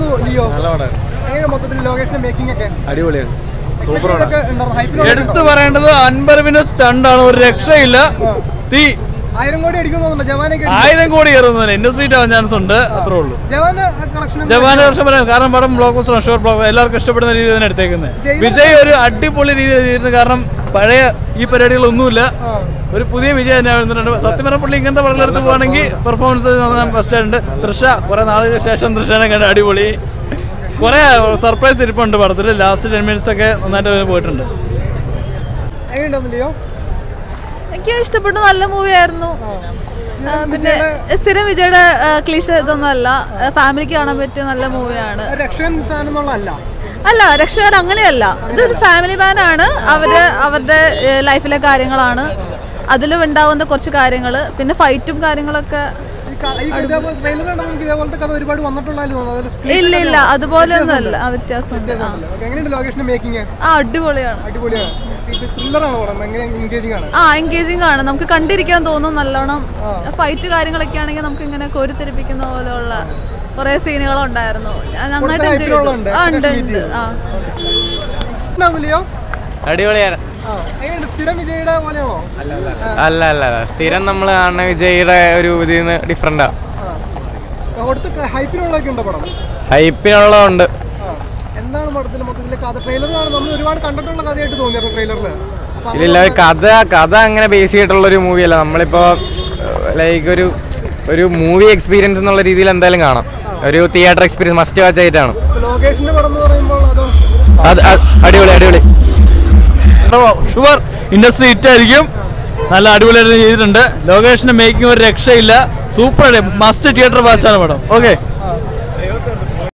Leo നല്ല പടം എങ്ങനെ മൊത്തത്തിൽ ലൊക്കേഷന്റെ മേക്കിംഗ് ഒക്കെ അടിപൊളിയാണ് ഇതൊക്കെ ഉണ്ടായിരുന്നു. ഹൈപ്പിലുള്ള എടുത്തു പറയേണ്ടത് അൻപരവിന്റെ സ്റ്റണ്ടാണ് ഒരു രക്ഷയില്ല തീ ആയിരം കോടി അടിക്കുന്നു തോന്നുന്നു ജവാനൊക്കെ ആയിരം കോടി കയറുന്നതിന് ഇൻഡസ്ട്രി ആവാൻ ചാൻസ് ഉണ്ട് അത്രേ ഉള്ളൂ ജവാന് കളക്ഷൻ ജവാന്റെ വർഷം പറയാം കാരണം പടം ബ്ലോക്ക് ബസ്റ്റർ ഷോർട്ട് ബ്ലോക്ക് എല്ലാവർക്കും ഇഷ്ടപ്പെടുന്ന രീതിയിൽ തന്നെ എടുത്തേക്കുന്നത് വിജയ് ഒരു അടിപൊളി രീതിയിൽ ചെയ്തിട്ടുണ്ട് കാരണം പഴയ ഈ പരിപാടികളൊന്നുമില്ല ഒരു പുതിയ വിജയം തന്നെ വരുന്നുണ്ട് സത്യം പറഞ്ഞ പുള്ളി ഇങ്ങനത്തെ പടങ്ങളെടുത്ത് പോവാണെങ്കിൽ പെർഫോമൻസ് ബെസ്റ്റ് ആയിട്ടുണ്ട് തൃഷ കുറെ നാളുകൾക്ക് ശേഷം തൃശനെ കണ്ട് അടിപൊളി കുറെ സർപ്രൈസ് ഇരിപ്പുണ്ട് പടത്തിൽ ലാസ്റ്റ് ടെൻ മിനിറ്റ്സ് ഒക്കെ നന്നായിട്ട് പോയിട്ടുണ്ട് എങ്ങനെയുണ്ടായിരുന്നു ലിയോ എനിക്ക് ഇഷ്ടപ്പെട്ടു നല്ല മൂവി ആയിരുന്നു ആ, പിന്നെ സ്ഥിരം വിജയുടെ ക്ലീഷ ഇതൊന്നും അല്ല ഫാമിലിക്ക് കാണാൻ പറ്റിയ നല്ല മൂവിയാണ് ഒരു രക്ഷകൻ സാധനം എന്നുള്ളതല്ല അല്ല രക്ഷകർ അങ്ങനെയല്ല ഇതൊരു ഫാമിലി മാൻ ആണ് അവര് അവരുടെ ലൈഫിലെ കാര്യങ്ങളാണ് അതിലും ഉണ്ടാവുന്ന കുറച്ച് കാര്യങ്ങൾ പിന്നെ ഫൈറ്റും കാര്യങ്ങളൊക്കെ ഈ ക- ഈ ഇതേപോലെ ട്രെയിലർ കണ്ടപ്പോൾ എനിക്ക് ഇതേപോലത്തെ കഥ ഒരുപാട് വന്നിട്ടുള്ളതായി തോന്നുന്നത് ഇല്ല ഇല്ല അതുപോലെ ഒന്നും അല്ല ആ വ്യത്യാസമുണ്ട് ആ എങ്ങനെയുണ്ട് ലൊക്കേഷന്റെ മേക്കിംഗ് ആ അടിപൊളിയാണ് അടിപൊളിയാണ് ഇത് ത്രില്ലറാണ് പടം എങ്ങനെ എൻഗേജിംഗ് ആണ് ആ എൻഗേജിങ് ആണ് നമുക്ക് കണ്ടിരിക്കാൻ തോന്നും നല്ലോണം ഫൈറ്റ് കാര്യങ്ങളൊക്കെ ആണെങ്കിൽ നമുക്ക് ഇങ്ങനെ കോരിത്തെരിപ്പിക്കുന്ന പോലെയുള്ള കുറെ സീനുകൾ ഉണ്ടായിരുന്നു ഞാൻ നന്നായിട്ട് എൻജോയ് ചെയ്തു ഹൈപ്പിലുള്ളതുണ്ട്. ആ ഉണ്ട് ഉണ്ട് ആ എന്തായിരുന്നു ലിയോ അടിപൊളിയാണ് ആ എങ്ങനെയുണ്ട് സ്ഥിരം വിജയുടെ പോലെയാണോ അല്ല അല്ല അല്ല സ്ഥിരം നമ്മൾ കാണുന്ന വിജയുടെ ഒരു ഇതിൽ നിന്ന് ഡിഫറെൻറ്റാ അവിടുത്തെ ഹൈപ്പിലുള്ളതൊക്കെ ഉണ്ടോ പടം ഹൈപ്പിനുള്ളതുണ്ട് ആ. എന്താണ് പടത്തിൽ മൊത്തത്തിൽ കഥ ട്രെയിലറിലാണ് നമ്മൾ ഒരുപാട് കണ്ടിട്ടുള്ള കഥയായിട്ട് തോന്നിയത് ട്രെയിലറിൽ അപ്പൊ ഇല്ല ഒരു കഥ കഥ അങ്ങനെ ബേസ് ചെയ്തിട്ടുള്ള ഒരു മൂവിയല്ല നമ്മളിപ്പോൾ ലൈക്ക് ഒരു ഒരു മൂവി എക്സ്പീരിയൻസ് എന്നുള്ള രീതിയിൽ എന്തായാലും കാണാം ഒരു തിയേറ്റർ എക്സ്പീരിയൻസ് മസ്റ്റ് വാച്ച് ആയിട്ടാണ് ലൊക്കേഷന്റെ പടം എന്ന് പറയുമ്പോൾ അതോ അത് അത് അടിപൊളി അടിപൊളി ഷുവർ ഇൻഡസ്ട്രി ഹിറ്റ് ആയിരിക്കും നല്ല അടിപൊളിയായിട്ട് ചെയ്തിട്ടുണ്ട് ലൊക്കേഷന്റെ മേക്കിംഗ് ഒരു രക്ഷയില്ല സൂപ്പർ മസ്റ്റ് തിയേറ്റർ വാച്ചാണ് പടം ഓക്കെ